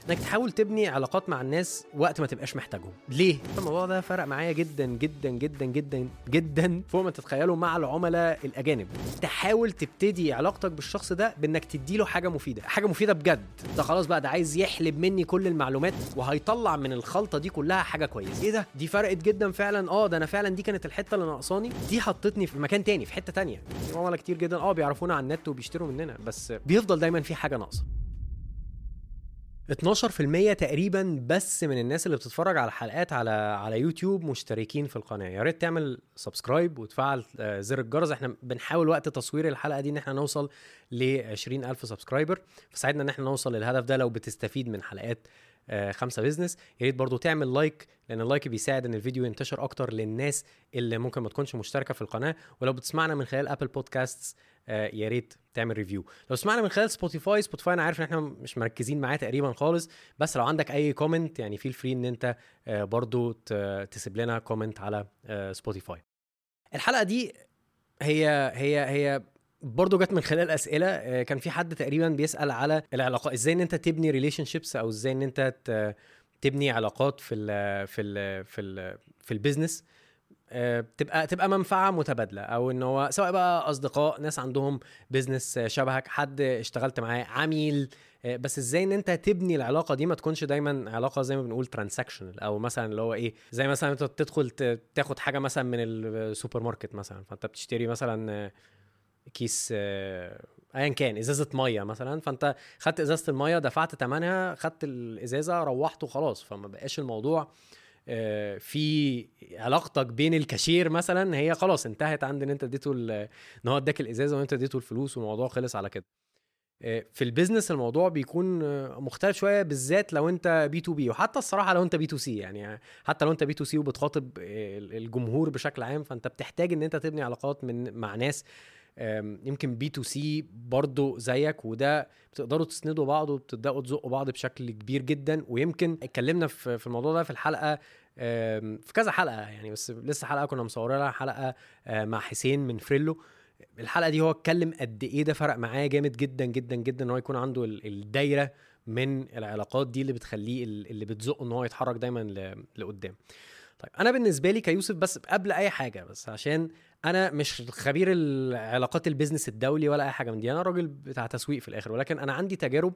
انك تحاول تبني علاقات مع الناس وقت ما تبقاش محتاجهم ليه الموضوع ده فرق معايا جدا جدا جدا جدا جدا فوق ما تتخيلوا مع العملاء الاجانب تحاول تبتدي علاقتك بالشخص ده بانك تديله حاجه مفيده حاجه مفيده بجد ده خلاص بقى ده عايز يحلب مني كل المعلومات وهيطلع من الخلطه دي كلها حاجه كويسه ايه ده دي فرقت جدا فعلا اه ده انا فعلا دي كانت الحته اللي ناقصاني دي حطتني في مكان تاني في حته تانية في عملاء كتير جدا اه بيعرفونا على النت وبيشتروا مننا بس بيفضل دايما في حاجه ناقصه 12% تقريبا بس من الناس اللي بتتفرج على الحلقات على على يوتيوب مشتركين في القناه يا ريت تعمل سبسكرايب وتفعل آه، زر الجرس احنا بنحاول وقت تصوير الحلقه دي ان احنا نوصل ل 20000 سبسكرايبر فساعدنا ان احنا نوصل للهدف ده لو بتستفيد من حلقات آه، خمسة بيزنس يا ريت برضو تعمل لايك لان اللايك بيساعد ان الفيديو ينتشر اكتر للناس اللي ممكن ما تكونش مشتركه في القناه ولو بتسمعنا من خلال ابل بودكاستس آه، يا ريت تعمل ريفيو لو سمعنا من خلال سبوتيفاي سبوتيفاي انا عارف ان احنا مش مركزين معاه تقريبا خالص بس لو عندك اي كومنت يعني فيل فري ان انت آه، برضو ت- تسيب لنا كومنت على آه، سبوتيفاي الحلقه دي هي هي هي برضه جت من خلال اسئله آه، كان في حد تقريبا بيسال على العلاقات ازاي ان انت تبني ريليشن شيبس او ازاي ان انت ت- تبني علاقات في ال في ال في ال في البيزنس آه، تبقى تبقى منفعه متبادله او ان هو سواء بقى اصدقاء ناس عندهم بيزنس شبهك حد اشتغلت معاه عميل آه، بس ازاي ان انت تبني العلاقه دي ما تكونش دايما علاقه زي ما بنقول ترانزاكشنال او مثلا اللي هو ايه زي مثلا انت تدخل ت- تاخد حاجه مثلا من السوبر ماركت مثلا فانت بتشتري مثلا آه، كيس آه، ايا كان ازازه ميه مثلا فانت خدت ازازه الميه دفعت ثمنها خدت الازازه روحت وخلاص فما بقاش الموضوع آه، في علاقتك بين الكاشير مثلا هي خلاص انتهت عند ان انت اديته ال- ان هو اداك الازازه وانت اديته الفلوس والموضوع خلص على كده آه، في البيزنس الموضوع بيكون آه، مختلف شويه بالذات لو انت بي تو بي وحتى الصراحه لو انت بي تو سي يعني حتى لو انت بي تو سي وبتخاطب آه، الجمهور بشكل عام فانت بتحتاج ان انت تبني علاقات من مع ناس آم، يمكن بي تو سي برضه زيك وده بتقدروا تسندوا بعض وبتبداوا تزقوا بعض بشكل كبير جدا ويمكن اتكلمنا في في الموضوع ده في الحلقه آم، في كذا حلقه يعني بس لسه حلقه كنا مصورينها حلقه آه، مع حسين من فريلو الحلقه دي هو اتكلم قد ايه ده فرق معاه جامد جدا جدا جدا ان هو يكون عنده ال- الدايره من العلاقات دي اللي بتخليه ال- اللي بتزقه ان هو يتحرك دايما ل- لقدام طيب انا بالنسبه لي كيوسف بس قبل اي حاجه بس عشان انا مش خبير العلاقات البيزنس الدولي ولا اي حاجه من دي انا راجل بتاع تسويق في الاخر ولكن انا عندي تجارب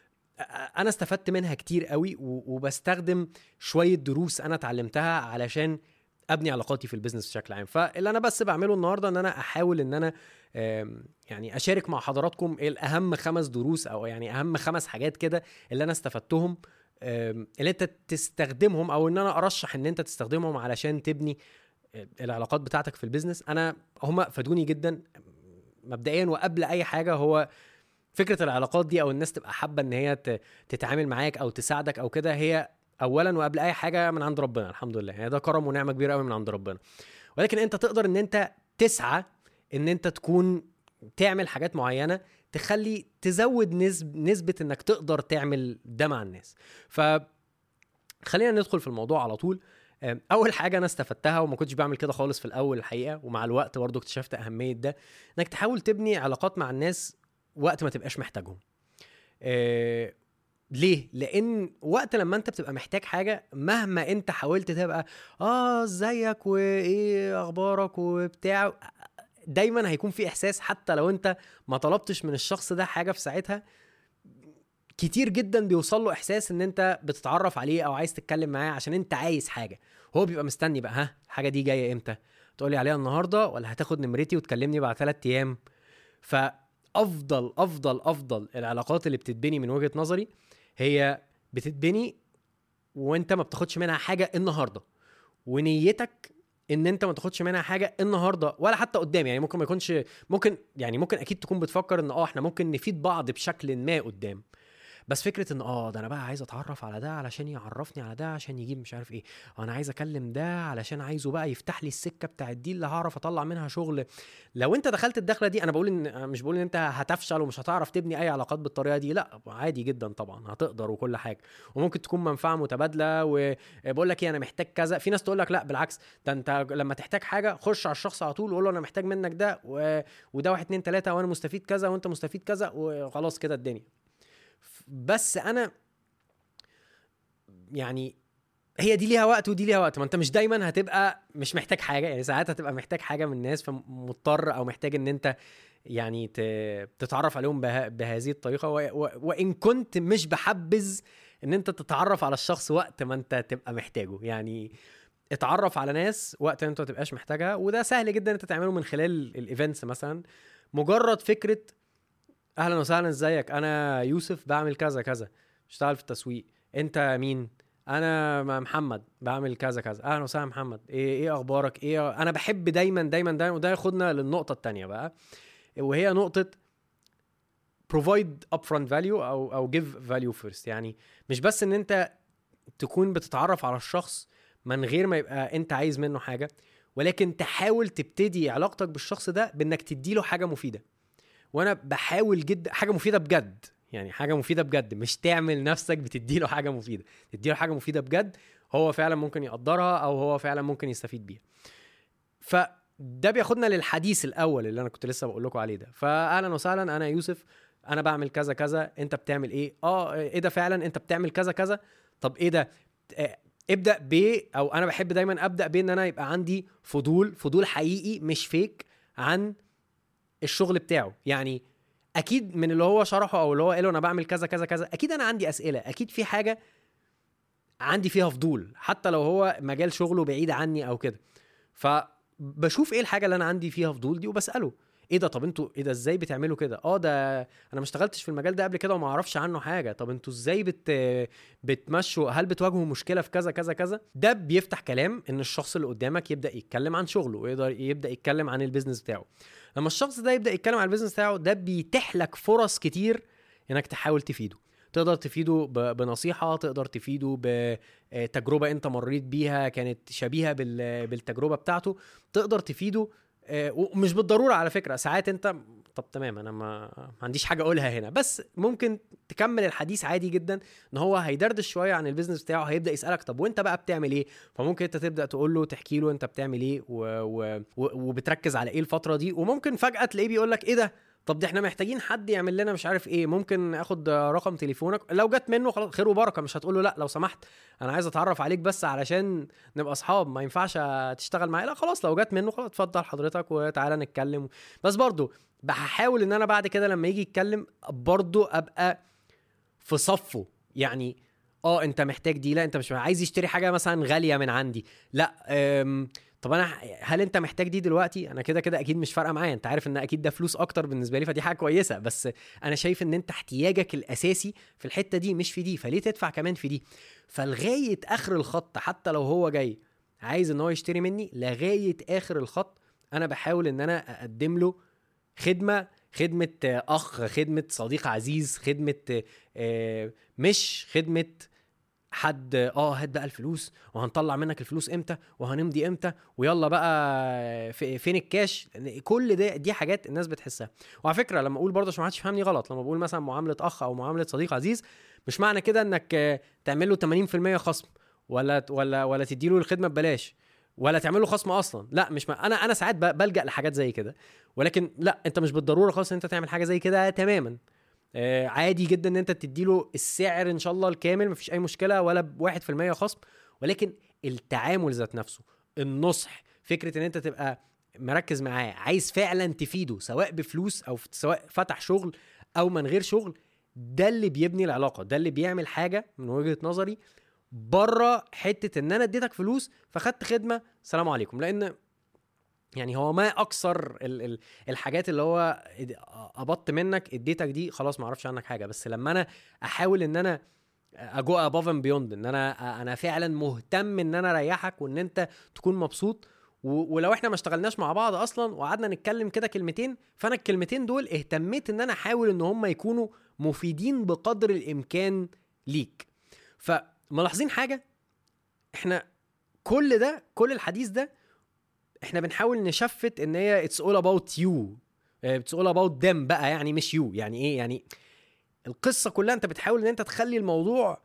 انا استفدت منها كتير قوي و- وبستخدم شويه دروس انا اتعلمتها علشان ابني علاقاتي في البيزنس بشكل عام فاللي انا بس بعمله النهارده ان انا احاول ان انا آم، يعني اشارك مع حضراتكم الاهم خمس دروس او يعني اهم خمس حاجات كده اللي انا استفدتهم آم، اللي انت تستخدمهم او ان انا ارشح ان انت تستخدمهم علشان تبني العلاقات بتاعتك في البيزنس انا هم فادوني جدا مبدئيا وقبل اي حاجه هو فكره العلاقات دي او الناس تبقى حابه ان هي ت- تتعامل معاك او تساعدك او كده هي اولا وقبل اي حاجه من عند ربنا الحمد لله يعني ده كرم ونعمه كبيره قوي من عند ربنا ولكن انت تقدر ان انت تسعى ان انت تكون تعمل حاجات معينه تخلي تزود نسب نسبه انك تقدر تعمل ده مع الناس ف خلينا ندخل في الموضوع على طول أم، اول حاجه انا استفدتها وما كنتش بعمل كده خالص في الاول الحقيقه ومع الوقت برضو اكتشفت اهميه ده انك تحاول تبني علاقات مع الناس وقت ما تبقاش محتاجهم أه ليه؟ لأن وقت لما أنت بتبقى محتاج حاجة مهما أنت حاولت تبقى آه إزيك وإيه أخبارك وبتاع دايما هيكون في إحساس حتى لو أنت ما طلبتش من الشخص ده حاجة في ساعتها كتير جدا بيوصل له احساس ان انت بتتعرف عليه او عايز تتكلم معاه عشان انت عايز حاجه هو بيبقى مستني بقى ها الحاجه دي جايه امتى تقولي عليها النهارده ولا هتاخد نمرتي وتكلمني بعد ثلاث ايام فافضل افضل افضل العلاقات اللي بتتبني من وجهه نظري هي بتتبني وانت ما بتاخدش منها حاجه النهارده ونيتك ان انت ما تاخدش منها حاجه النهارده ولا حتى قدام يعني ممكن ما يكونش ممكن يعني ممكن اكيد تكون بتفكر ان اه احنا ممكن نفيد بعض بشكل ما قدام بس فكره ان اه ده انا بقى عايز اتعرف على ده علشان يعرفني على ده عشان يجيب مش عارف ايه انا عايز اكلم ده علشان عايزه بقى يفتح لي السكه بتاعت دي اللي هعرف اطلع منها شغل لو انت دخلت الدخله دي انا بقول ان مش بقول ان انت هتفشل ومش هتعرف تبني اي علاقات بالطريقه دي لا عادي جدا طبعا هتقدر وكل حاجه وممكن تكون منفعه متبادله وبقول لك ايه انا محتاج كذا في ناس تقول لك لا بالعكس ده انت لما تحتاج حاجه خش على الشخص على طول وقول له انا محتاج منك ده و... وده واحد اتنين تلاته وانا مستفيد كذا وانت مستفيد كذا وخلاص كده الدنيا بس انا يعني هي دي ليها وقت ودي ليها وقت ما انت مش دايما هتبقى مش محتاج حاجه يعني ساعات هتبقى محتاج حاجه من الناس فمضطر او محتاج ان انت يعني تتعرف عليهم به... بهذه الطريقه و... و... وان كنت مش بحبذ ان انت تتعرف على الشخص وقت ما انت تبقى محتاجه يعني اتعرف على ناس وقت انت ما تبقاش محتاجها وده سهل جدا انت تعمله من خلال الايفنتس مثلا مجرد فكره اهلا وسهلا ازيك انا يوسف بعمل كذا كذا بشتغل في التسويق انت مين انا محمد بعمل كذا كذا اهلا وسهلا محمد ايه ايه اخبارك ايه انا بحب دايما دايما دايما وده ياخدنا للنقطه الثانيه بقى وهي نقطه provide upfront value او او give value first يعني مش بس ان انت تكون بتتعرف على الشخص من غير ما يبقى انت عايز منه حاجه ولكن تحاول تبتدي علاقتك بالشخص ده بانك تديله حاجه مفيده وانا بحاول جدا حاجه مفيده بجد يعني حاجه مفيده بجد مش تعمل نفسك بتديله حاجه مفيده تديله حاجه مفيده بجد هو فعلا ممكن يقدرها او هو فعلا ممكن يستفيد بيها فده بياخدنا للحديث الاول اللي انا كنت لسه بقول لكم عليه ده فاهلا وسهلا انا يوسف انا بعمل كذا كذا انت بتعمل ايه اه ايه ده فعلا انت بتعمل كذا كذا طب ايه ده آه، ابدا ب او انا بحب دايما ابدا بان انا يبقى عندي فضول فضول حقيقي مش فيك عن الشغل بتاعه يعني اكيد من اللي هو شرحه او اللي هو قاله انا بعمل كذا كذا كذا اكيد انا عندي اسئله اكيد في حاجه عندي فيها فضول حتى لو هو مجال شغله بعيد عني او كده فبشوف ايه الحاجه اللي انا عندي فيها فضول دي وبساله ايه ده طب انتوا ايه ده ازاي بتعملوا كده اه ده انا ما اشتغلتش في المجال ده قبل كده وما اعرفش عنه حاجه طب انتوا ازاي بت بتمشوا هل بتواجهوا مشكله في كذا كذا كذا ده بيفتح كلام ان الشخص اللي قدامك يبدا يتكلم عن شغله ويقدر يبدا يتكلم عن البيزنس بتاعه لما الشخص ده يبدا يتكلم عن البيزنس بتاعه ده بيتيح لك فرص كتير انك تحاول تفيده تقدر تفيده بنصيحة تقدر تفيده بتجربة انت مريت بيها كانت شبيهة بالتجربة بتاعته تقدر تفيده آه، ومش بالضروره على فكره ساعات انت طب تمام انا ما, ما عنديش حاجه اقولها هنا بس ممكن تكمل الحديث عادي جدا ان هو هيدردش شويه عن البيزنس بتاعه هيبدا يسالك طب وانت بقى بتعمل ايه فممكن انت تبدا تقول له تحكي له انت بتعمل ايه و... و... وبتركز على ايه الفتره دي وممكن فجاه تلاقيه بيقول لك ايه ده طب دي احنا محتاجين حد يعمل لنا مش عارف ايه ممكن اخد رقم تليفونك لو جت منه خلاص خير وبركه مش هتقول له لا لو سمحت انا عايز اتعرف عليك بس علشان نبقى اصحاب ما ينفعش تشتغل معايا لا خلاص لو جت منه خلاص اتفضل حضرتك وتعالى نتكلم بس برضو بحاول ان انا بعد كده لما يجي يتكلم برضو ابقى في صفه يعني اه انت محتاج دي لا انت مش عايز يشتري حاجه مثلا غاليه من عندي لا طب انا هل انت محتاج دي دلوقتي انا كده كده اكيد مش فارقه معايا انت عارف ان اكيد ده فلوس اكتر بالنسبه لي فدي حاجه كويسه بس انا شايف ان انت احتياجك الاساسي في الحته دي مش في دي فليه تدفع كمان في دي فلغايه اخر الخط حتى لو هو جاي عايز ان هو يشتري مني لغايه اخر الخط انا بحاول ان انا اقدم له خدمه خدمه اخ خدمه صديق عزيز خدمه آه، مش خدمه حد اه هات بقى الفلوس وهنطلع منك الفلوس امتى وهنمضي امتى ويلا بقى في فين الكاش كل ده دي حاجات الناس بتحسها وعلى فكره لما اقول برضه عشان ما حدش يفهمني غلط لما بقول مثلا معامله اخ او معامله صديق عزيز مش معنى كده انك تعمل له 80% خصم ولا ولا ولا تدي له الخدمه ببلاش ولا تعمل له خصم اصلا لا مش ما انا انا ساعات بلجا لحاجات زي كده ولكن لا انت مش بالضروره خالص ان انت تعمل حاجه زي كده تماما آه عادي جدا ان انت تديله السعر ان شاء الله الكامل مفيش اي مشكله ولا بواحد في المية خصم ولكن التعامل ذات نفسه النصح فكره ان انت تبقى مركز معاه عايز فعلا تفيده سواء بفلوس او سواء فتح شغل او من غير شغل ده اللي بيبني العلاقه ده اللي بيعمل حاجه من وجهه نظري بره حته ان انا اديتك فلوس فخدت خدمه سلام عليكم لان يعني هو ما اكثر ال ال الحاجات اللي هو قبضت منك اديتك دي خلاص ما اعرفش عنك حاجه بس لما انا احاول ان انا اجو اباف اند بيوند ان انا انا فعلا مهتم ان انا اريحك وان انت تكون مبسوط ولو احنا ما اشتغلناش مع بعض اصلا وقعدنا نتكلم كده كلمتين فانا الكلمتين دول اهتميت ان انا احاول ان هم يكونوا مفيدين بقدر الامكان ليك فملاحظين حاجه احنا كل ده كل الحديث ده احنا بنحاول نشفت ان هي اتس اول اباوت يو اتس اول اباوت ذم بقى يعني مش يو يعني ايه يعني القصه كلها انت بتحاول ان انت تخلي الموضوع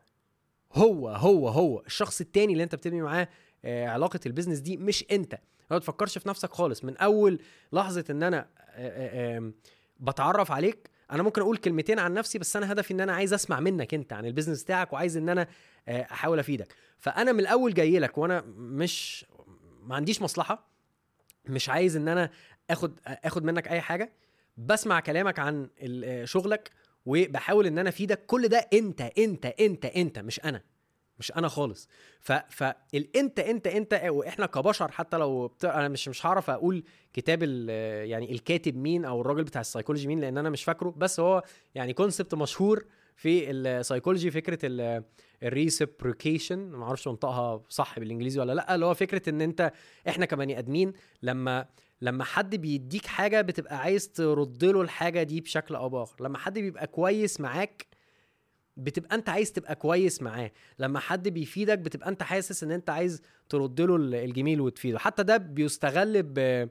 هو هو هو الشخص التاني اللي انت بتبني معاه آه علاقه البيزنس دي مش انت ما تفكرش في نفسك خالص من اول لحظه ان انا آه آه بتعرف عليك انا ممكن اقول كلمتين عن نفسي بس انا هدفي ان انا عايز اسمع منك انت عن البيزنس بتاعك وعايز ان انا آه، احاول افيدك فانا من الاول جاي لك وانا مش ما عنديش مصلحه مش عايز ان انا اخد اخد منك اي حاجه بسمع كلامك عن ال- آه، شغلك وبحاول ان انا افيدك كل ده انت انت انت انت مش انا مش انا خالص ف فالانت انت انت واحنا كبشر حتى لو بت... انا مش مش هعرف اقول كتاب ال... يعني الكاتب مين او الراجل بتاع السايكولوجي مين لان انا مش فاكره بس هو يعني كونسبت مشهور في السايكولوجي فكره ال الريسبريكيشن ما اعرفش انطقها صح بالانجليزي ولا لا اللي هو فكره ان انت احنا كبني ادمين لما لما حد بيديك حاجه بتبقى عايز ترد له الحاجه دي بشكل او باخر لما حد بيبقى كويس معاك بتبقى انت عايز تبقى كويس معاه لما حد بيفيدك بتبقى انت حاسس ان انت عايز ترد له ال- الجميل وتفيده حتى ده بيستغل ب...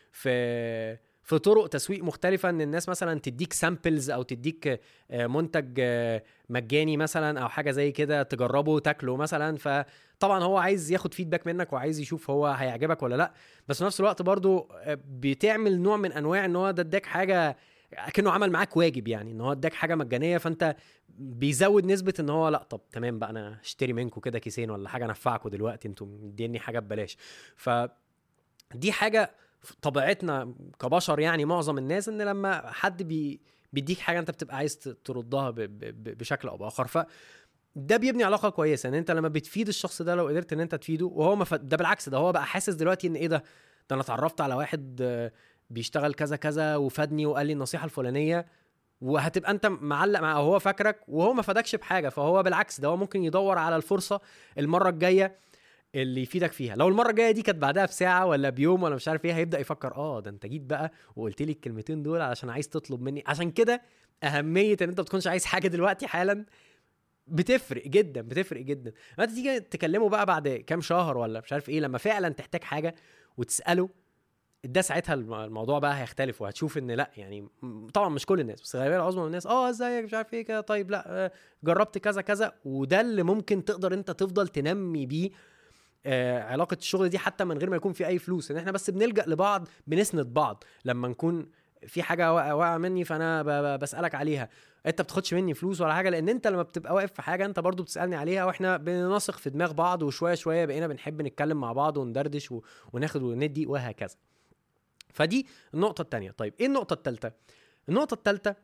في في طرق تسويق مختلفة ان الناس مثلا تديك سامبلز او تديك آه، منتج آه، مجاني مثلا او حاجة زي كده تجربه تاكله مثلا فطبعا هو عايز ياخد فيدباك منك وعايز يشوف هو هيعجبك ولا لا بس في نفس الوقت برضو آه، بتعمل نوع من انواع ان هو ده اداك حاجة كأنه عمل معاك واجب يعني ان هو اداك حاجة مجانية فانت بيزود نسبة ان هو لا طب تمام بقى انا هشتري منكم كده كيسين ولا حاجة انفعكم دلوقتي انتوا مديني حاجة ببلاش ف دي حاجة في طبيعتنا كبشر يعني معظم الناس ان لما حد بي بيديك حاجة انت بتبقى عايز ت- تردها ب... ب... ب- بشكل او باخر ف ده بيبني علاقه كويسه ان انت لما بتفيد الشخص ده لو قدرت ان انت تفيده وهو ما ف... ده بالعكس ده هو بقى حاسس دلوقتي ان ايه ده ده انا اتعرفت على واحد آه، بيشتغل كذا كذا وفادني وقال لي النصيحه الفلانيه وهتبقى انت معلق معاه هو فاكرك وهو ما فادكش بحاجه فهو بالعكس ده هو ممكن يدور على الفرصه المره الجايه اللي يفيدك فيها لو المره الجايه دي كانت بعدها بساعه ولا بيوم ولا مش عارف ايه هيبدا يفكر اه ده انت جيت بقى وقلت لي الكلمتين دول علشان عايز تطلب مني عشان كده اهميه ان انت ما تكونش عايز حاجه دلوقتي حالا بتفرق جدا بتفرق جدا لما انت تيجي تكلمه بقى بعد كام شهر ولا مش عارف ايه لما فعلا تحتاج حاجه وتساله ده ساعتها الم- الموضوع بقى هيختلف وهتشوف ان لا يعني م- طبعا مش كل الناس بس غالبا العظمى من الناس اه ازيك مش عارف ايه كده طيب لا آه، جربت كذا كذا وده اللي ممكن تقدر انت تفضل تنمي بيه آه، علاقه الشغل دي حتى من غير ما يكون في اي فلوس ان احنا بس بنلجا لبعض بنسند بعض لما نكون في حاجه واقعه واقعة مني فانا ب- ب- بسالك عليها انت بتاخدش مني فلوس ولا حاجه لان انت لما بتبقى واقف في حاجه انت برضو بتسالني عليها واحنا بننسق في دماغ بعض وشويه شويه بقينا بنحب نتكلم مع بعض وندردش و- وناخد وندي وهكذا فدي النقطه الثانيه طيب ايه النقطه الثالثه النقطه الثالثه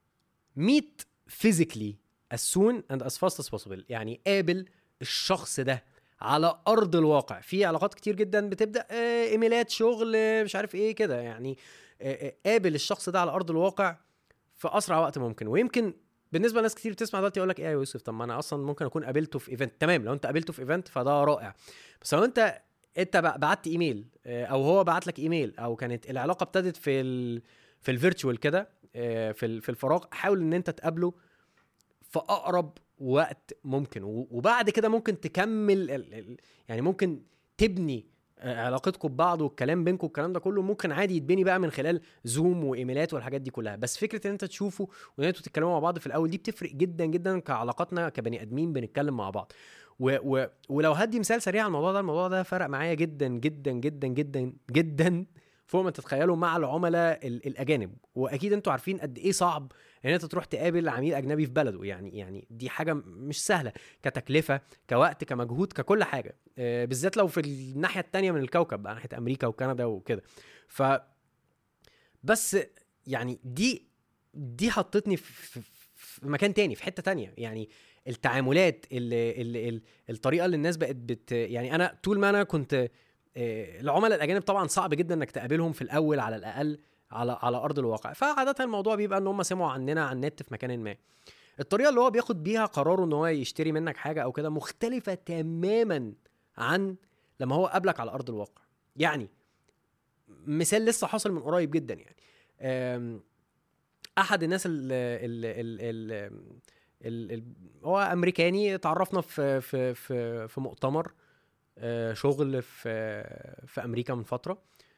meet physically as soon and as fast as possible يعني قابل الشخص ده على ارض الواقع في علاقات كتير جدا بتبدا آه، ايميلات شغل آه، مش عارف ايه كده يعني آه، آه، قابل الشخص ده على ارض الواقع في اسرع وقت ممكن ويمكن بالنسبه لناس كتير بتسمع دلوقتي يقول لك ايه يا يوسف طب ما انا اصلا ممكن اكون قابلته في ايفنت تمام لو انت قابلته في ايفنت فده رائع بس لو انت انت ب- بعت ايميل آه، او هو بعت لك ايميل او كانت العلاقه ابتدت في ال في الفيرتشوال كده آه، في ال- في الفراغ حاول ان انت تقابله في اقرب وقت ممكن و- وبعد كده ممكن تكمل ال- ال- يعني ممكن تبني آه، علاقتكم ببعض والكلام بينكم والكلام ده كله ممكن عادي يتبني بقى من خلال زوم وايميلات والحاجات دي كلها بس فكره ان انت تشوفه وان انتوا تتكلموا مع بعض في الاول دي بتفرق جدا جدا كعلاقاتنا كبني ادمين بنتكلم مع بعض و و ولو هدي مثال سريع على الموضوع ده الموضوع ده فرق معايا جدا جدا جدا جدا جدا فوق ما تتخيلوا مع العملاء ال- الاجانب واكيد انتوا عارفين قد ايه صعب ان انت تروح تقابل عميل اجنبي في بلده يعني يعني دي حاجه م- مش سهله كتكلفه كوقت كمجهود ككل حاجه آه، بالذات لو في الناحيه التانية من الكوكب بقى ناحيه امريكا وكندا وكده ف بس يعني دي دي حطتني في, في, في مكان تاني في حته تانية يعني التعاملات اللي اللي ال- الطريقه اللي الناس بقت بت يعني انا طول ما انا كنت آه، العملاء الاجانب طبعا صعب جدا انك تقابلهم في الاول على الاقل على على ارض الواقع فعاده الموضوع بيبقى ان هم سمعوا عننا على النت في مكان ما الطريقه اللي هو بياخد بيها قراره ان هو يشتري منك حاجه او كده مختلفه تماما عن لما هو قابلك على ارض الواقع يعني مثال لسه حاصل من قريب جدا يعني أم، احد الناس ال ال ال ال ال ال هو امريكاني اتعرفنا في في في في مؤتمر آه، شغل في في امريكا من فتره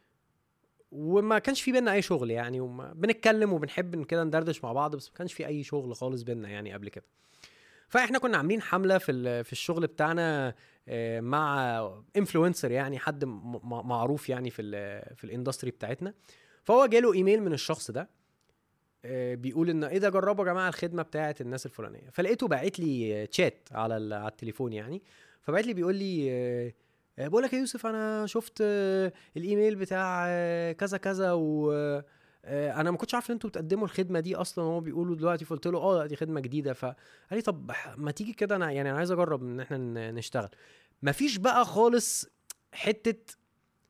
وما كانش في بينا اي شغل يعني وما بنتكلم وبنحب إن كده ندردش مع بعض بس ما كانش في اي شغل خالص بينا يعني قبل كده فاحنا كنا عاملين حمله في ال- في الشغل بتاعنا آه، مع انفلونسر يعني حد م- م- معروف يعني في ال في الاندستري بتاعتنا فهو جاله ايميل من الشخص ده آه، بيقول ان ايه ده جربوا يا جماعه الخدمه بتاعه الناس الفلانيه فلقيته باعت لي تشات على ال- على التليفون يعني فبعت لي بيقول لي آه، آه، بقول لك يا يوسف انا شفت آه، الايميل بتاع آه، كذا كذا و آه، انا ما كنتش عارف ان انتوا بتقدموا الخدمه دي اصلا هو بيقولوا دلوقتي فقلت له اه دي خدمه جديده فقال لي طب ما تيجي كده انا يعني انا عايز اجرب ان احنا ن- نشتغل مفيش بقى خالص حته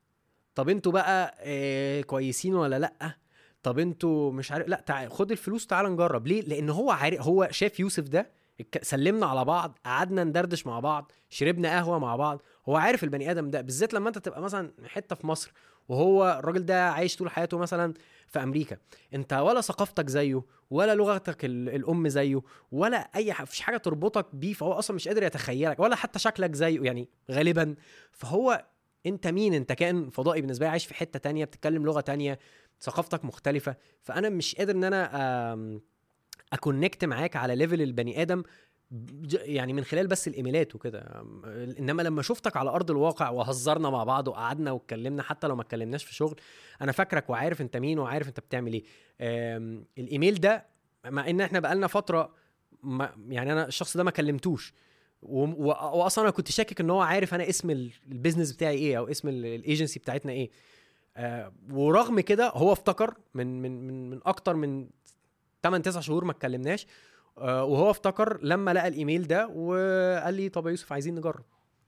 طب انتوا بقى آه كويسين ولا لا طب انتوا مش عارف لا تعال خد الفلوس تعال نجرب ليه لان هو عارف هو شاف يوسف ده اتك- سلمنا على بعض قعدنا ندردش مع بعض شربنا قهوه مع بعض هو عارف البني ادم ده بالذات لما انت تبقى مثلا حته في مصر وهو الراجل ده عايش طول حياته مثلا في امريكا انت ولا ثقافتك زيه ولا لغتك ال- الام زيه ولا اي حاجه مفيش حاجه تربطك بيه فهو اصلا مش قادر يتخيلك ولا حتى شكلك زيه يعني غالبا فهو انت مين انت كائن فضائي بالنسبه لي عايش في حته تانية بتتكلم لغه تانية ثقافتك مختلفه فانا مش قادر ان انا آم، اكونكت معاك على ليفل البني ادم ج- يعني من خلال بس الايميلات وكده أم، انما لما شفتك على ارض الواقع وهزرنا مع بعض وقعدنا واتكلمنا حتى لو ما اتكلمناش في شغل انا فاكرك وعارف انت مين وعارف انت بتعمل ايه أم، الايميل ده مع ان احنا بقالنا فتره ما يعني انا الشخص ده ما كلمتوش و- و- واصلا انا كنت شاكك ان هو عارف انا اسم ال- البيزنس بتاعي ايه او اسم ال- الايجنسي بتاعتنا ايه آه ورغم كده هو افتكر من من من من اكتر من 8 9 شهور ما اتكلمناش آه وهو افتكر لما لقى الايميل ده وقال لي طب يا يوسف عايزين نجرب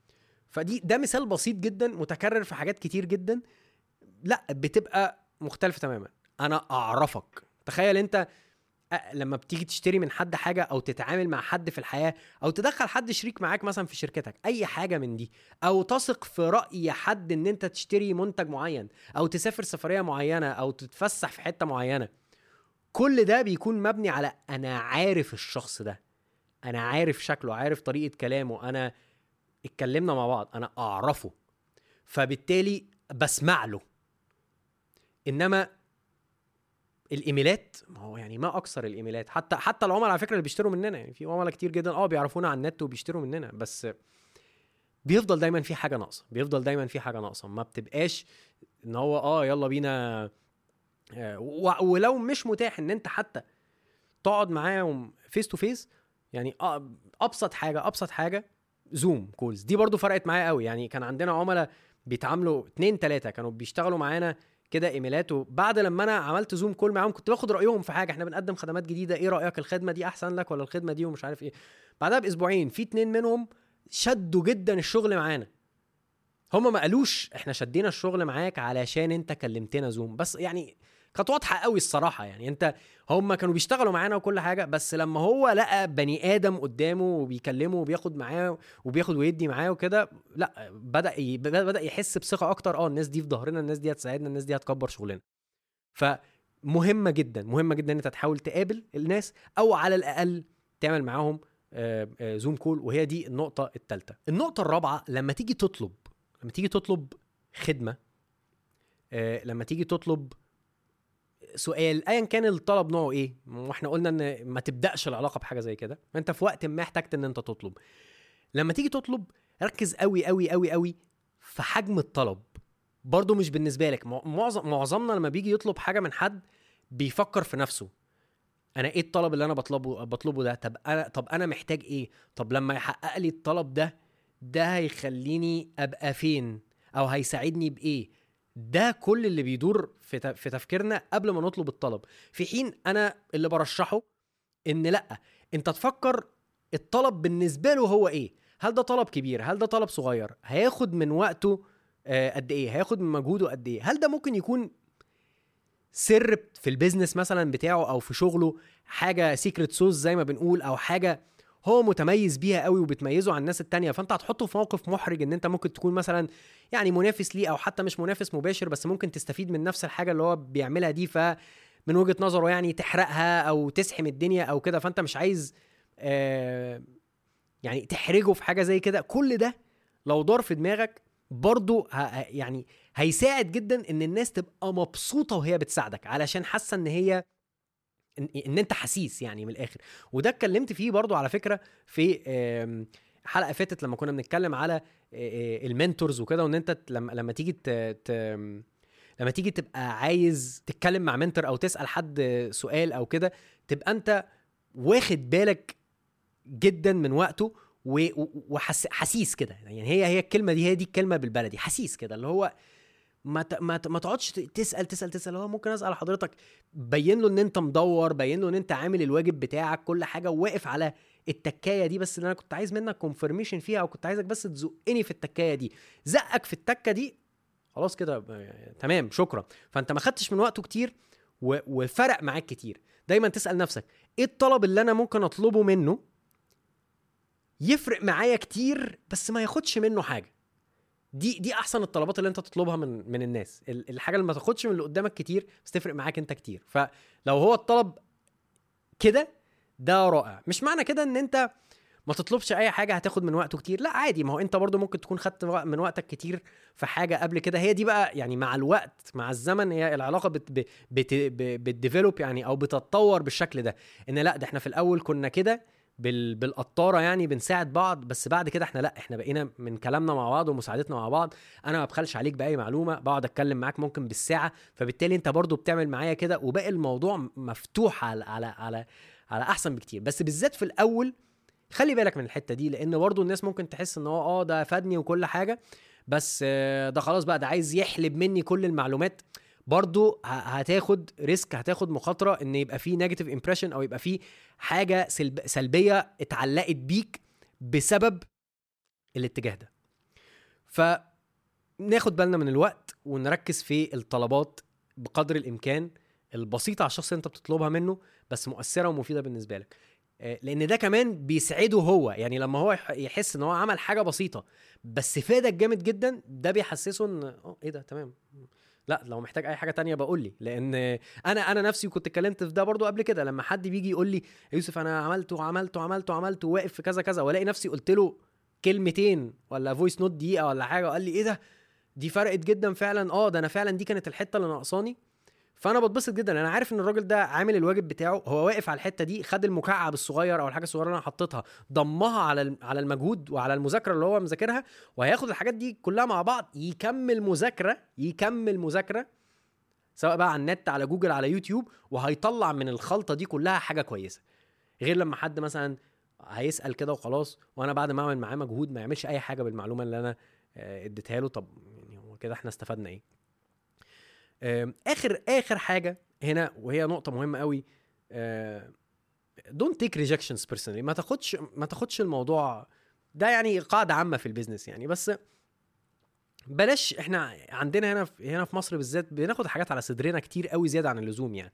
فدي ده مثال بسيط جدا متكرر في حاجات كتير جدا لا بتبقى مختلفه تماما انا اعرفك تخيل انت أ- لما بتيجي تشتري من حد حاجه او تتعامل مع حد في الحياه او تدخل حد شريك معاك مثلا في شركتك اي حاجه من دي او تثق في راي حد ان انت تشتري منتج معين او تسافر سفريه معينه او تتفسح في حته معينه كل ده بيكون مبني على انا عارف الشخص ده انا عارف شكله عارف طريقه كلامه انا اتكلمنا مع بعض انا اعرفه فبالتالي بسمع له انما الايميلات ما هو يعني ما اكثر الايميلات حتى حتى العملاء على فكره اللي بيشتروا مننا يعني في عملاء كتير جدا اه بيعرفونا على النت وبيشتروا مننا بس بيفضل دايما في حاجه ناقصه بيفضل دايما في حاجه ناقصه ما بتبقاش ان هو اه يلا بينا آه، و- ولو مش متاح ان انت حتى تقعد معاهم فيس تو فيس يعني آه، ابسط حاجه ابسط حاجه زوم كولز دي برضو فرقت معايا قوي يعني كان عندنا عملاء بيتعاملوا اتنين تلاتة كانوا بيشتغلوا معانا كده ايميلات وبعد لما انا عملت زوم كول معاهم كنت باخد رايهم في حاجه احنا بنقدم خدمات جديده ايه رايك الخدمه دي احسن لك ولا الخدمه دي ومش عارف ايه بعدها باسبوعين في اتنين منهم شدوا جدا الشغل معانا هما ما قالوش احنا شدينا الشغل معاك علشان انت كلمتنا زوم بس يعني كانت واضحه قوي الصراحه يعني انت هم كانوا بيشتغلوا معانا وكل حاجه بس لما هو لقى بني ادم قدامه وبيكلمه وبياخد معاه وبياخد ويدي معاه وكده لا بدا ي... بدا يحس بثقه اكتر اه الناس دي في ظهرنا الناس دي هتساعدنا الناس دي هتكبر شغلنا فمهمه جدا مهمه جدا ان انت تحاول تقابل الناس او على الاقل تعمل معاهم آه، آه، زوم كول وهي دي النقطه الثالثه النقطه الرابعه لما تيجي تطلب لما تيجي تطلب خدمه آه، لما تيجي تطلب سؤال ايا كان الطلب نوعه ايه واحنا قلنا ان ما تبداش العلاقه بحاجه زي كده انت في وقت ما احتجت ان انت تطلب لما تيجي تطلب ركز قوي قوي قوي قوي في حجم الطلب برضه مش بالنسبه لك مع- معظم معظمنا لما بيجي يطلب حاجه من حد بيفكر في نفسه انا ايه الطلب اللي انا بطلبه بطلبه ده طب انا طب انا محتاج ايه طب لما يحقق لي الطلب ده ده هيخليني ابقى فين او هيساعدني بايه ده كل اللي بيدور في ت- في تفكيرنا قبل ما نطلب الطلب في حين انا اللي برشحه ان لا انت تفكر الطلب بالنسبه له هو ايه هل ده طلب كبير هل ده طلب صغير هياخد من وقته آه، قد ايه هياخد من مجهوده قد ايه هل ده ممكن يكون سر في البيزنس مثلا بتاعه او في شغله حاجه سيكريت سوس زي ما بنقول او حاجه هو متميز بيها قوي وبتميزه عن الناس التانية فانت هتحطه في موقف محرج ان انت ممكن تكون مثلا يعني منافس ليه او حتى مش منافس مباشر بس ممكن تستفيد من نفس الحاجه اللي هو بيعملها دي ف من وجهه نظره يعني تحرقها او تسحم الدنيا او كده فانت مش عايز آه يعني تحرجه في حاجه زي كده كل ده لو دار في دماغك برضو ه- ه- يعني هيساعد جدا ان الناس تبقى مبسوطه وهي بتساعدك علشان حاسه ان هي ان, إن انت حسيس يعني من الاخر وده اتكلمت فيه برضو على فكره في آم، حلقه فاتت لما كنا بنتكلم على آه، آه، المنتورز وكده وان انت ت- لما لما تيجي ت... ت... لما تيجي تبقى عايز تتكلم مع منتور او تسال حد سؤال او كده تبقى انت واخد بالك جدا من وقته وحسيس كده يعني هي هي الكلمه دي هي دي الكلمه بالبلدي حسيس كده اللي هو ما ما ما تقعدش تسال تسال تسال هو ممكن اسال حضرتك بين له ان انت مدور بين له ان انت عامل الواجب بتاعك كل حاجه وواقف على التكايه دي بس اللي انا كنت عايز منك كونفرميشن فيها او كنت عايزك بس تزقني في التكايه دي زقك في التكه دي خلاص كده تمام شكرا فانت ما خدتش من وقته كتير وفرق معاك كتير دايما تسال نفسك ايه الطلب اللي انا ممكن اطلبه منه يفرق معايا كتير بس ما ياخدش منه حاجه دي دي احسن الطلبات اللي انت تطلبها من من الناس الحاجه اللي ما تاخدش من اللي قدامك كتير بس تفرق معاك انت كتير فلو هو الطلب كده ده رائع مش معنى كده ان انت ما تطلبش اي حاجه هتاخد من وقته كتير لا عادي ما هو انت برضو ممكن تكون خدت من وقتك كتير في حاجه قبل كده هي دي بقى يعني مع الوقت مع الزمن هي العلاقه بت بت بتديفلوب يعني او بتتطور بالشكل ده ان لا ده احنا في الاول كنا كده بال... بالقطاره يعني بنساعد بعض بس بعد كده احنا لا احنا بقينا من كلامنا مع بعض ومساعدتنا مع بعض انا ما بخلش عليك باي معلومه بقعد اتكلم معاك ممكن بالساعه فبالتالي انت برضو بتعمل معايا كده وباقي الموضوع مفتوح على على على على احسن بكتير بس بالذات في الاول خلي بالك من الحته دي لان برضو الناس ممكن تحس ان هو اه ده فادني وكل حاجه بس ده خلاص بقى ده عايز يحلب مني كل المعلومات برضو هتاخد ريسك هتاخد مخاطره ان يبقى في نيجاتيف امبريشن او يبقى في حاجه سلب سلبيه اتعلقت بيك بسبب الاتجاه ده فناخد بالنا من الوقت ونركز في الطلبات بقدر الامكان البسيطه على الشخص اللي انت بتطلبها منه بس مؤثره ومفيده بالنسبه لك آه، لان ده كمان بيسعده هو يعني لما هو يحس ان هو عمل حاجه بسيطه بس فادك جامد جدا ده بيحسسه ان اه ايه ده تمام لا لو محتاج اي حاجه تانية بقول لي لان انا انا نفسي كنت اتكلمت في ده برضو قبل كده لما حد بيجي يقول لي يوسف انا عملت وعملت وعملت وعملت وواقف في كذا كذا والاقي نفسي قلت له كلمتين ولا فويس نوت دقيقه ولا حاجه وقال لي ايه ده دي فرقت جدا فعلا اه ده انا فعلا دي كانت الحته اللي ناقصاني فانا بتبسط جدا انا عارف ان الراجل ده عامل الواجب بتاعه هو واقف على الحته دي خد المكعب الصغير او الحاجه الصغيره اللي انا حطيتها ضمها على على المجهود وعلى المذاكره اللي هو مذاكرها وهياخد الحاجات دي كلها مع بعض يكمل مذاكره يكمل مذاكره سواء بقى على النت على جوجل على يوتيوب وهيطلع من الخلطه دي كلها حاجه كويسه غير لما حد مثلا هيسال كده وخلاص وانا بعد ما اعمل معاه مجهود ما يعملش اي حاجه بالمعلومه اللي انا آه، اديتها له طب يعني هو كده احنا استفدنا ايه اخر اخر حاجه هنا وهي نقطه مهمه قوي دونت تيك ريجكشنز بيرسونالي ما تاخدش ما تاخدش الموضوع ده يعني قاعده عامه في البيزنس يعني بس بلاش احنا عندنا هنا في هنا في مصر بالذات بناخد حاجات على صدرنا كتير قوي زياده عن اللزوم يعني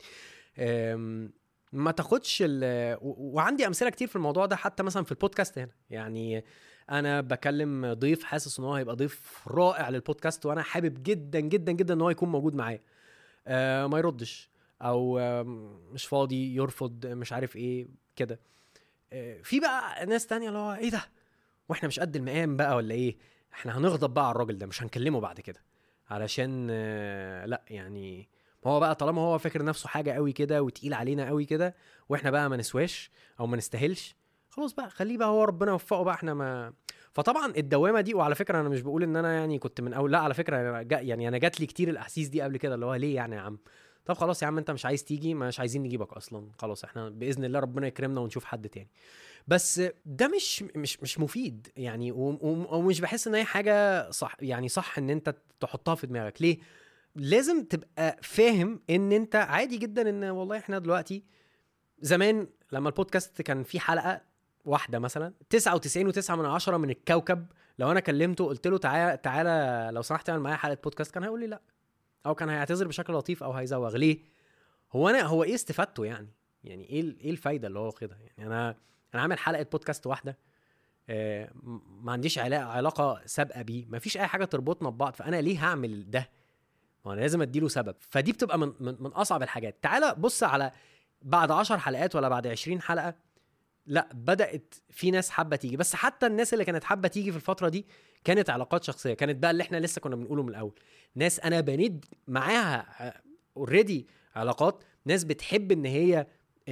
ما تاخدش وعندي امثله كتير في الموضوع ده حتى مثلا في البودكاست هنا يعني انا بكلم ضيف حاسس ان هو هيبقى ضيف رائع للبودكاست وانا حابب جدا جدا جدا ان هو يكون موجود معايا آه ما يردش او آه مش فاضي يرفض مش عارف ايه كده آه في بقى ناس تانية اللي هو ايه ده واحنا مش قد المقام بقى ولا ايه احنا هنغضب بقى على الراجل ده مش هنكلمه بعد كده علشان آه لا يعني ما هو بقى طالما هو فاكر نفسه حاجه قوي كده وتقيل علينا قوي كده واحنا بقى ما نسواش او ما نستاهلش خلاص بقى خليه بقى هو ربنا يوفقه بقى احنا ما فطبعا الدوامه دي وعلى فكره انا مش بقول ان انا يعني كنت من اول لا على فكره أنا جا يعني انا جات لي كتير الاحاسيس دي قبل كده اللي هو ليه يعني يا عم طب خلاص يا عم انت مش عايز تيجي مش عايزين نجيبك اصلا خلاص احنا باذن الله ربنا يكرمنا ونشوف حد تاني بس ده مش مش مش مفيد يعني ومش بحس ان هي حاجه صح يعني صح ان انت تحطها في دماغك ليه لازم تبقى فاهم ان انت عادي جدا ان والله احنا دلوقتي زمان لما البودكاست كان فيه حلقه واحده مثلا 99 و9 من عشرة من الكوكب لو انا كلمته قلت له تعالى تعالى لو سمحت اعمل معايا حلقه بودكاست كان هيقول لي لا او كان هيعتذر بشكل لطيف او هيزوغ ليه هو انا هو ايه استفادته يعني يعني ايه ايه الفايده اللي هو واخدها يعني انا انا عامل حلقه بودكاست واحده آه ما عنديش علاقه سابقه بيه ما فيش اي حاجه تربطنا ببعض فانا ليه هعمل ده ما انا لازم اديله سبب فدي بتبقى من, من, من اصعب الحاجات تعالى بص على بعد 10 حلقات ولا بعد 20 حلقه لا بدات في ناس حابه تيجي بس حتى الناس اللي كانت حابه تيجي في الفتره دي كانت علاقات شخصيه كانت بقى اللي احنا لسه كنا بنقوله من الاول ناس انا بنيت معاها اوريدي علاقات ناس بتحب ان هي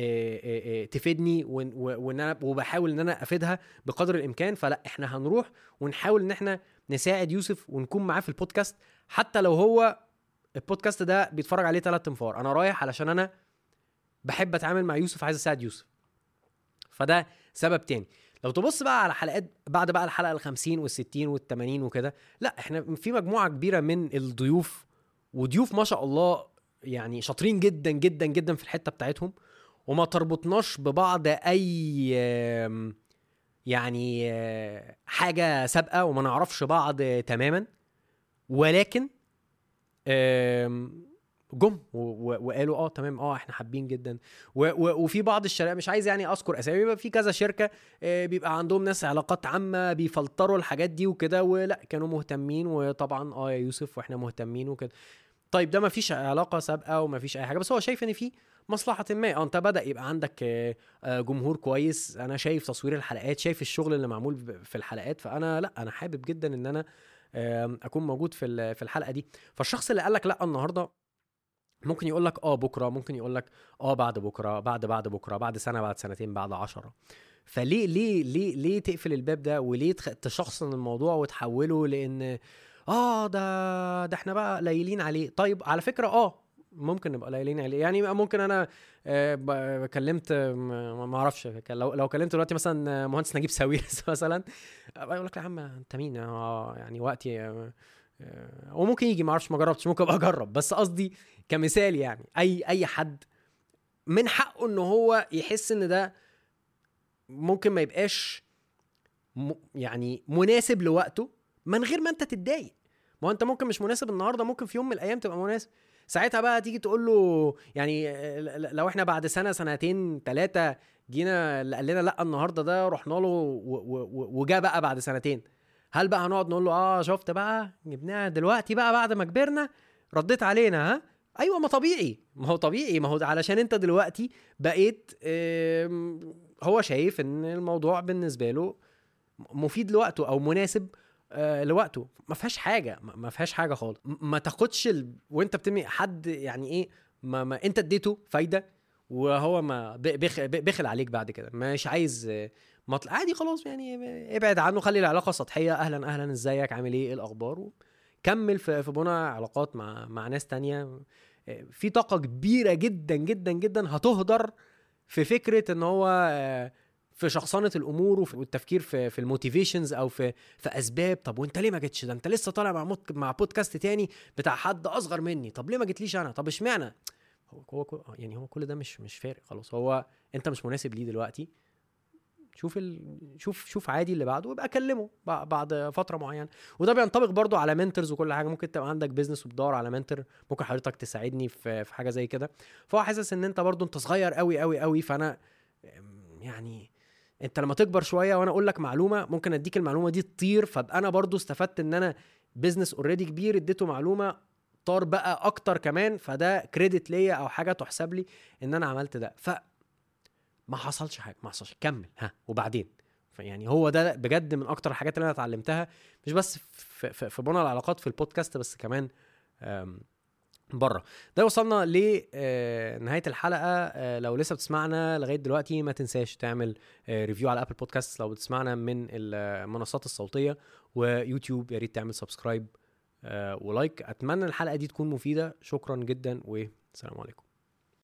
تفيدني وان انا وبحاول ان انا افيدها بقدر الامكان فلا احنا هنروح ونحاول ان احنا نساعد يوسف ونكون معاه في البودكاست حتى لو هو البودكاست ده بيتفرج عليه ثلاث انفار انا رايح علشان انا بحب اتعامل مع يوسف عايز اساعد يوسف فده سبب تاني لو تبص بقى على حلقات بعد بقى الحلقه ال 50 وال 60 وال 80 وكده لا احنا في مجموعه كبيره من الضيوف وضيوف ما شاء الله يعني شاطرين جدا جدا جدا في الحته بتاعتهم وما تربطناش ببعض اي يعني حاجه سابقه وما نعرفش بعض تماما ولكن جم وقالوا اه تمام اه احنا حابين جدا وفي بعض الشركات مش عايز يعني اذكر اسامي بيبقى في كذا شركه آه، بيبقى عندهم ناس علاقات عامه بيفلتروا الحاجات دي وكده ولا كانوا مهتمين وطبعا اه يا يوسف واحنا مهتمين وكده طيب ده ما فيش علاقه سابقه وما فيش اي حاجه بس هو شايف ان في مصلحه ما اه انت بدا يبقى عندك آه، آه، جمهور كويس انا شايف تصوير الحلقات شايف الشغل اللي معمول في الحلقات فانا لا انا حابب جدا ان انا اكون موجود في في الحلقه دي فالشخص اللي قال لك لا النهارده ممكن يقول لك اه بكره ممكن يقول لك اه بعد بكره بعد بعد بكره بعد سنه بعد سنتين بعد عشرة فليه ليه ليه ليه تقفل الباب ده وليه تشخصن الموضوع وتحوله لان اه ده ده احنا بقى قليلين عليه طيب على فكره اه ممكن نبقى قليلين عليه يعني ممكن انا آه كلمت ما اعرفش لو لو كلمت دلوقتي مثلا مهندس نجيب ساويرس مثلا يقول لك يا عم انت مين اه يعني وقتي آه وممكن يجي ما اعرفش ما جربتش ممكن ابقى اجرب بس قصدي كمثال يعني اي اي حد من حقه ان هو يحس ان ده ممكن ما يبقاش م يعني مناسب لوقته من غير ما انت تتضايق ما هو انت ممكن مش مناسب النهارده ممكن في يوم من الايام تبقى مناسب ساعتها بقى تيجي تقول له يعني لو احنا بعد سنه سنتين ثلاثه جينا اللي قال لنا لا النهارده ده رحنا له وجا بقى بعد سنتين هل بقى هنقعد نقول له اه شفت بقى جبناها دلوقتي بقى بعد ما كبرنا رديت علينا ها ايوه ما طبيعي ما هو طبيعي ما هو علشان انت دلوقتي بقيت هو شايف ان الموضوع بالنسبه له مفيد لوقته او مناسب آه، لوقته ما فيهاش حاجه ما فيهاش حاجه خالص ما تاخدش ال... وانت بترمي حد يعني ايه ما, ما انت اديته فايده وهو ما بخل عليك بعد كده مش عايز مطلع عادي خلاص يعني ابعد عنه خلي العلاقه سطحيه اهلا اهلا ازيك عامل ايه ايه الاخبار كمل في في بناء علاقات مع مع ناس تانية في طاقه كبيره جدا جدا جدا هتهدر في فكره ان هو في شخصنه الامور والتفكير في في الموتيفيشنز او في في اسباب طب وانت ليه ما جيتش ده انت لسه طالع مع مع بودكاست تاني بتاع حد اصغر مني طب ليه ما جيتليش انا طب اشمعنى هو هو يعني هو كل ده مش مش فارق خلاص هو انت مش مناسب ليه دلوقتي شوف ال... شوف شوف عادي اللي بعده وابقى كلمه بعد فتره معينه وده بينطبق برضو على منتورز وكل حاجه ممكن تبقى عندك بيزنس وبتدور على منتور ممكن حضرتك تساعدني في في حاجه زي كده فهو حاسس ان انت برضو انت صغير قوي قوي قوي فانا يعني انت لما تكبر شويه وانا اقول لك معلومه ممكن اديك المعلومه دي تطير فابقى انا برضو استفدت ان انا بزنس اوريدي كبير اديته معلومه طار بقى اكتر كمان فده كريدت ليا او حاجه تحسب لي ان انا عملت ده ف ما حصلش حاجه ما حصلش كمل ها وبعدين يعني هو ده بجد من اكتر الحاجات اللي انا اتعلمتها مش بس في, في, في بناء العلاقات في البودكاست بس كمان بره ده وصلنا لنهايه آه، الحلقه آه، لو لسه بتسمعنا لغايه دلوقتي ما تنساش تعمل ريفيو آه، على ابل بودكاست لو بتسمعنا من المنصات الصوتيه ويوتيوب يا ريت تعمل سبسكرايب ولايك اتمنى الحلقه دي تكون مفيده شكرا جدا والسلام عليكم